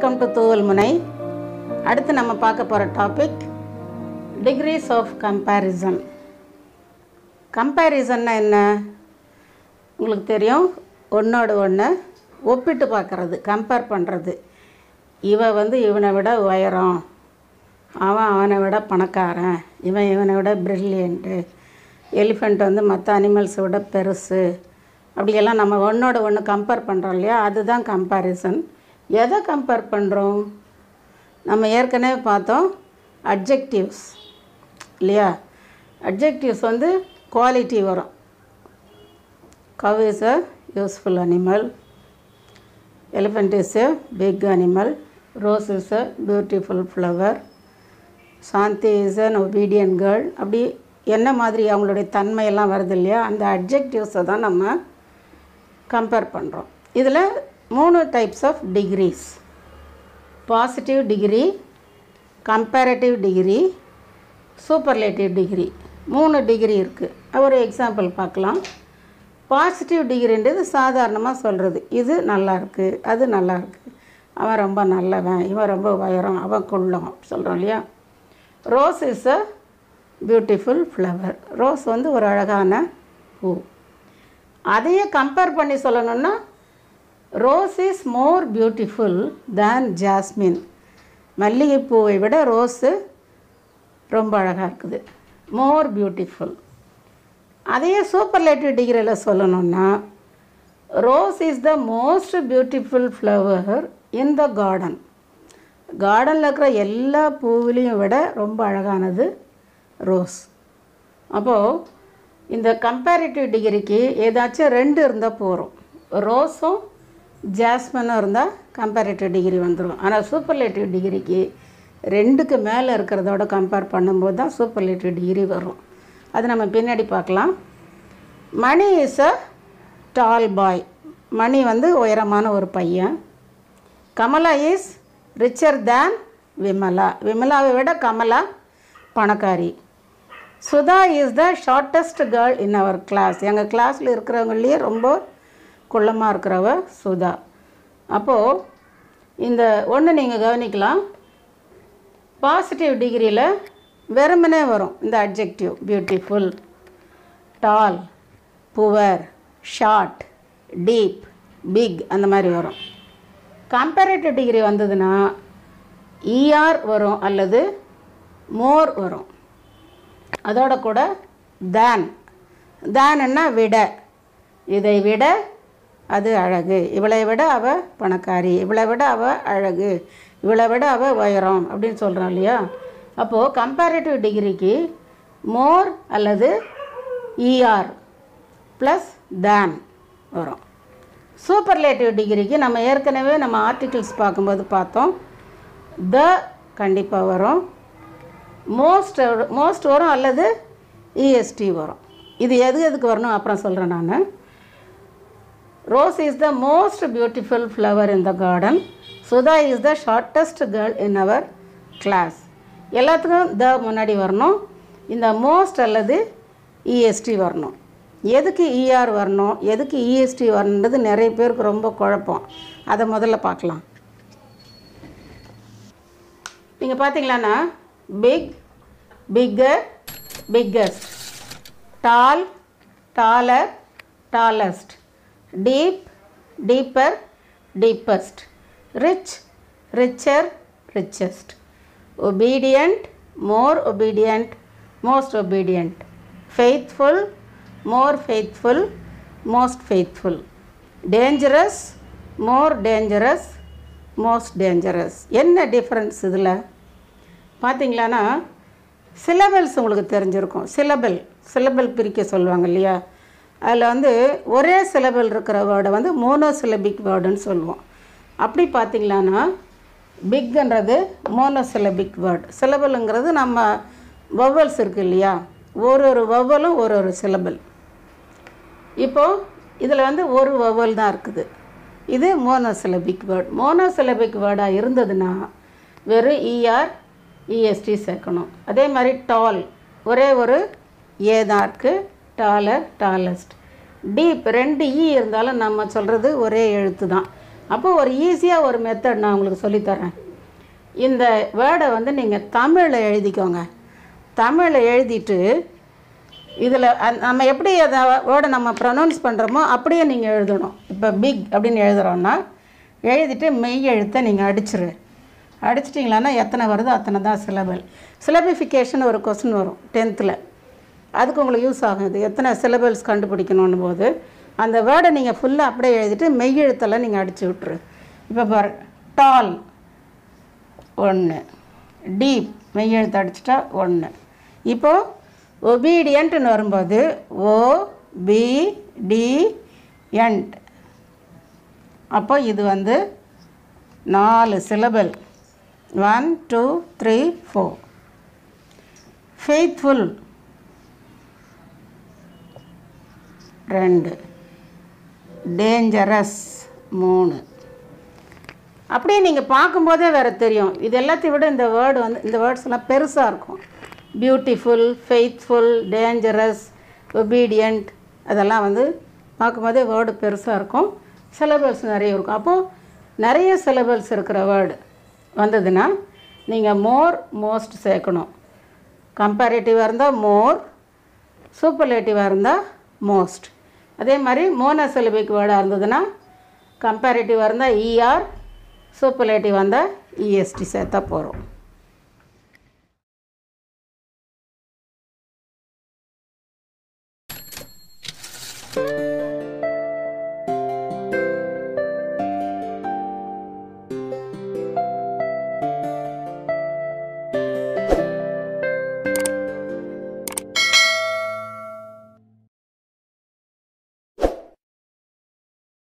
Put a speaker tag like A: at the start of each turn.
A: welcome to தூவல் முனை அடுத்து நம்ம பார்க்க போகிற டாபிக் டிகிரிஸ் ஆஃப் கம்பேரிசன் கம்பேரிசன்னா என்ன உங்களுக்கு தெரியும் ஒன்றோட ஒன்று ஒப்பிட்டு பார்க்குறது கம்பேர் பண்ணுறது இவ வந்து இவனை விட உயரம் அவன் அவனை விட பணக்காரன் இவன் இவனை விட ப்ரில்லியண்ட்டு எலிஃபெண்ட் வந்து மற்ற அனிமல்ஸை விட பெருசு அப்படியெல்லாம் நம்ம ஒன்றோட ஒன்று கம்பேர் பண்ணுறோம் இல்லையா அதுதான் கம்பேரிசன் எதை கம்பேர் பண்ணுறோம் நம்ம ஏற்கனவே பார்த்தோம் அட்ஜெக்டிவ்ஸ் இல்லையா அட்ஜெக்டிவ்ஸ் வந்து குவாலிட்டி வரும் cow is a useful animal elephant is a big animal rose is a beautiful flower Shanti is an obedient girl அப்படி என்ன மாதிரி அவங்களுடைய தன்மையெல்லாம் வருது இல்லையா அந்த அட்ஜெக்டிவ்ஸை தான் நம்ம கம்பேர் பண்ணுறோம் இதில் மூணு types of degrees positive degree comparative degree superlative degree மூணு டிகிரி இருக்குது ஒரு எக்ஸாம்பிள் பார்க்கலாம் பாசிட்டிவ் டிகிரின்றது சாதாரணமாக சொல்கிறது இது நல்லா இருக்கு அது நல்லா இருக்கு அவன் ரொம்ப நல்லவன் இவன் ரொம்ப உயரம் அவன் குள்ளம் சொல்கிறோம் இல்லையா rose is a beautiful flower rose வந்து ஒரு அழகான பூ அதையே கம்பேர் பண்ணி சொல்லணும்னா rose is more beautiful than jasmine மல்லிகைப்பூவை விட ரோஸு ரொம்ப அழகாக இருக்குது மோர் பியூட்டிஃபுல் அதையே சூப்பர்லேட்டிவ் டிகிரியில் சொல்லணும்னா rose is the most beautiful flower in the garden கார்டனில் இருக்கிற எல்லா பூவிலையும் விட ரொம்ப அழகானது ரோஸ் அப்போது இந்த கம்பேரிட்டிவ் டிகிரிக்கு ஏதாச்சும் ரெண்டு இருந்தால் போகிறோம் ரோஸும் ஜாஸ்மினும் இருந்தால் கம்பேரிட்டிவ் டிகிரி வந்துடும் ஆனால் சூப்பர்லேட்டிவ் டிகிரிக்கு ரெண்டுக்கு மேலே இருக்கிறதோட கம்பேர் பண்ணும்போது தான் சூப்பர்லேட்டிவ் டிகிரி வரும் அது நம்ம பின்னாடி பார்க்கலாம் மணி இஸ் அ டால் பாய் மணி வந்து உயரமான ஒரு பையன் Kamala is richer than Vimala விமலாவை விட கமலா பணக்காரி Sudha is the shortest girl in our class எங்கள் கிளாஸில் இருக்கிறவங்களே ரொம்ப குள்ளமாக இருக்கிறவ சுதா அப்போது இந்த ஒன்று நீங்கள் கவனிக்கலாம் பாசிட்டிவ் டிகிரியில் வெறுமனே வரும் இந்த adjective beautiful tall poor short deep big அந்த மாதிரி வரும் கம்பேரேட்டிவ் டிகிரி வந்ததுன்னா இஆர் வரும் அல்லது மோர் வரும் அதோட கூட தேன் தேன்னா விட இதை விட அது அழகு இவளை விட அவ பணக்காரி இவளை விட அவ அழகு இவளை விட அவ உயரம் அப்படின்னு சொல்கிறோம் இல்லையா அப்போது கம்பேரிட்டிவ் டிகிரிக்கு மோர் அல்லது இஆர் ப்ளஸ் தேன் வரும் சூப்பர்லேட்டிவ் டிகிரிக்கு நம்ம ஏற்கனவே நம்ம ஆர்டிகிள்ஸ் பார்க்கும்போது பார்த்தோம் த கண்டிப்பாக வரும் மோஸ்ட் மோஸ்ட் வரும் அல்லது இஎஸ்டி வரும் இது எது எதுக்கு வரணும் அப்புறம் சொல்கிறேன் நான் rose is the most beautiful flower in the garden Sudha is the shortest girl in our class எல்லாத்துக்கும் த முன்னாடி வரணும் இந்த மோஸ்ட் அல்லது இஎஸ்டி வரணும் எதுக்கு இஆர் வரணும் எதுக்கு இஎஸ்டி வரணுன்றது நிறைய பேருக்கு ரொம்ப குழப்பம் அதை முதல்ல பார்க்கலாம் நீங்கள் பார்த்தீங்களான்னா big bigger biggest tall taller tallest deep deeper deepest rich richer richest obedient more obedient most obedient faithful more faithful most faithful dangerous more dangerous most dangerous என்ன டிஃப்ரென்ஸ் இதில் பார்த்தீங்களான்னா சிலபல்ஸ் உங்களுக்கு தெரிஞ்சிருக்கும் சிலபல் சிலபல் பிரிக்க சொல்லுவாங்க இல்லையா அதில் வந்து ஒரே சிலபல் இருக்கிற வேர்டை வந்து மோனோ சிலபிக் வேர்டுன்னு சொல்லுவோம் அப்படி பார்த்தீங்களான்னா பிக்ன்றது மோனோசிலபிக் வேர்ட் சிலபலுங்கிறது நம்ம வவ்வல்ஸ் இருக்கு இல்லையா ஒரு ஒரு வவ்வலும் ஒரு ஒரு சிலபல் இப்போது இதில் வந்து ஒரு வவ்வல் தான் இருக்குது இது மோனோசிலபிக் வேர்ட் மோனோசிலபிக் வேர்டாக இருந்ததுன்னா வெறும் இஆர் இஎஸ்டி சேர்க்கணும் அதே மாதிரி டால் ஒரே ஒரு ஏ தான் இருக்குது டாலர் டாலஸ்ட் டீப் ரெண்டு இ இருந்தாலும் நம்ம சொல்கிறது ஒரே எழுத்து தான் அப்போ ஒரு ஈஸியாக ஒரு மெத்தட் நான் உங்களுக்கு சொல்லித்தரேன் இந்த வேர்டை வந்து நீங்கள் தமிழில் எழுதிக்கோங்க தமிழில் எழுதிட்டு இதில் நம்ம எப்படி அதை வேர்டை நம்ம ப்ரொனவுன்ஸ் பண்ணுறோமோ அப்படியே நீங்கள் எழுதணும் இப்போ பிக் அப்படின்னு எழுதுகிறோன்னா எழுதிட்டு மெய் எழுத்தை நீங்கள் அடிச்சிரு அடிச்சிட்டிங்களான்னா எத்தனை வருதோ அத்தனை தான் சிலபல் சிலபிஃபிகேஷன் ஒரு கொஸ்டின் வரும் டென்த்தில் அதுக்கு உங்களுக்கு யூஸ் ஆகும் இது எத்தனை சிலபல்ஸ் கண்டுபிடிக்கணும்னு போது அந்த வேர்டை நீங்கள் ஃபுல்லாக அப்படியே எழுதிட்டு மெய் எழுத்தெல்லாம் நீங்கள் அடிச்சு விட்ரு இப்போ பாரு டால் ஒன்று டீப் மெய் எழுத்து அடிச்சிட்டா ஒன்று இப்போது ஒபீடியன்ட்னு வரும்போது ஓ பி டி என்ட் அப்போ இது வந்து நாலு syllable one two three four faithful ரெண்டு டேஞ்சரஸ் மூணு அப்படியே நீங்கள் பார்க்கும்போதே வேறு தெரியும் இது எல்லாத்தையும் விட இந்த வேர்டு வந்து இந்த வேர்ட்ஸ் எல்லாம் பெருசாக இருக்கும் பியூட்டிஃபுல் ஃபெய்த்ஃபுல் டேஞ்சரஸ் ஒபீடியண்ட் அதெல்லாம் வந்து பார்க்கும்போதே வேர்டு பெருசாக இருக்கும் சிலபல்ஸ் நிறைய இருக்கும் அப்போது நிறைய சிலபல்ஸ் இருக்கிற வேர்டு வந்ததுன்னா நீங்கள் மோர் மோஸ்ட் சேர்க்கணும் கம்பேரேட்டிவாக இருந்தால் மோர் சூப்பர்லேட்டிவாக இருந்தால் மோஸ்ட் அதே மாதிரி மோனோசிலபிக் வேர்டாக இருந்ததுன்னா கம்பேரேட்டிவாக இருந்தால் இஆர் சூப்பர்லேட்டிவ் வந்தால் இஎஸ்டி சேர்த்தா போகிறோம்